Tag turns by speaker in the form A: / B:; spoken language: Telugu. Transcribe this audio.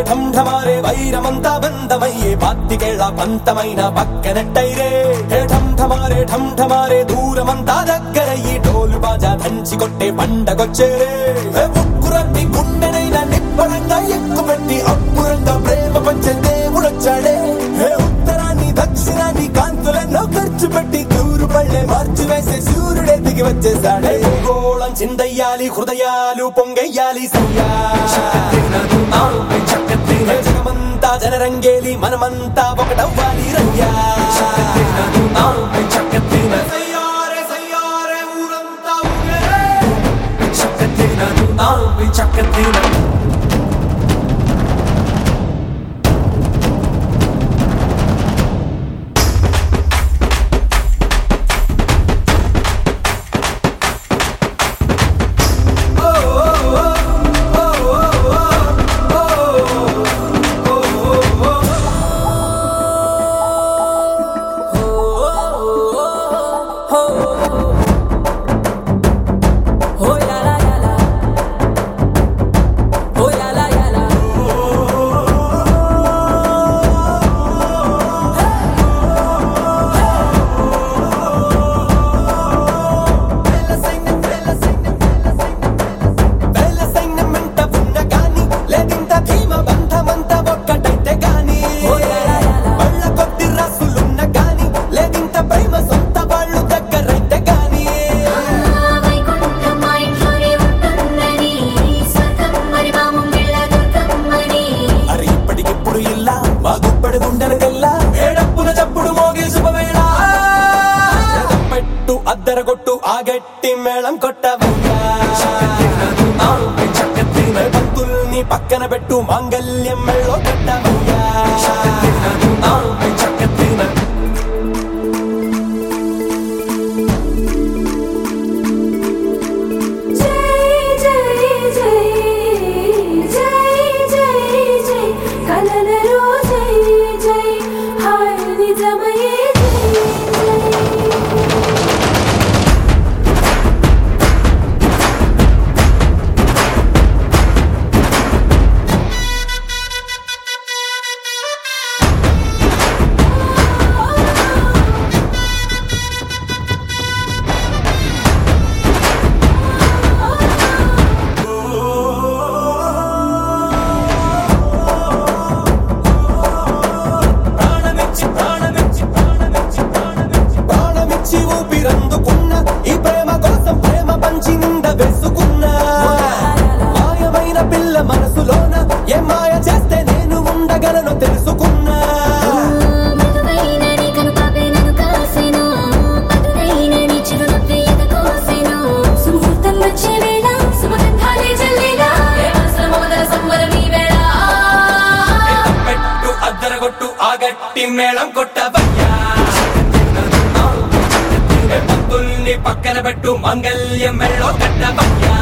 A: ఢంఢమారే వైరమంతా బంధమయ్యే పాత్తికేళ్ల పంతమైన పక్కనట్టైరే హే ఢంఢమారే ఢంఢమారే దూరమంతా దగ్గరయ్యి డోలు బాజా దంచి కొట్టే పండగొచ్చేరే హే ఉక్కురట్టి గుండెనైన నిప్పడంగా ఎక్కుపెట్టి అప్పురంగా ప్రేమ పంచే దేవుడొచ్చాడే హే ఉత్తరాన్ని దక్షిణాన్ని కాంతులెన్నో ఖర్చు పెట్టి తూరు పళ్ళే మార్చి వేసే సూర్యుడే దిగి వచ్చేసాడే గోళం చిందయ్యాలి హృదయాలు పొంగయ్యాలి సయ్యా హే జగమంతా జనరంగేలి మనమంతా ఒకటవ్వాలి రయ్యా సయ్యారే సయ్యారే ఊరంతా ఊగేరే.
B: Oh la la la la. Oh la la la la.
A: వేల సైన్యమంట ఉన్న గాని లేదింత ధీమ బంధమంత ఒక్కటైతే గాని వాళ్ళ కొద్ది రాసులున్న గాని లేదింత ప్రేమ సొంత వాళ్ళు దగ్గరైతే గాని
C: వైకుంఠం మా ఇంట్లోనే ఉంటుందని స్వర్గం మరి మా ముంగిళ్ళ దుర్గమ్మని
A: అరే ఇప్పటికిప్పుడు ఇల్లా మా గుప్పడి గుండెల కల్లా ఏడప్పున చప్పుడు మోగే శుభవేళ పెట్టు అద్దరగొట్టు ఆ గట్టి మేళం కొట్టవయ్యా పంతుల్ని పక్కన పెట్టు మాంగల్యం మెళ్ళో కట్టవయ్యా
C: జై జై జై జై జై జై కలలలో జై జై హాయ్ నిజమయే జై జై
A: ప్రాణమిచ్చి ప్రాణమిచ్చి ప్రాణమిచ్చి ప్రాణమిచ్చి ప్రాణమిచ్చి ఊపిరందుకున్న ఈ ప్రేమ కోసం ప్రేమ పంచి నింద వేసుకున్నా మాయమైన పిల్ల మనసులోన ఏ మాయ చేస్తే నేను ఉండగలను తెలుసుకున్నా
C: మధువైన నీ కనుపాపే నన్ను కాసెను పదునైన నీ చిరునవ్వే ఎద కోసెను సుముహూర్తం వచ్చే వేళ సుమగంధాలే జల్లేలా ఏ మనసుల మమతల సంబరం ఈ వేళ
A: పెట్టు అద్దరగొట్టు ఆ గట్టి మేళం కొట్టవయ్యా పంతుల్ని పక్కన పెట్టు మంగళ్యం మెళ్ళో కట్టవయ్యా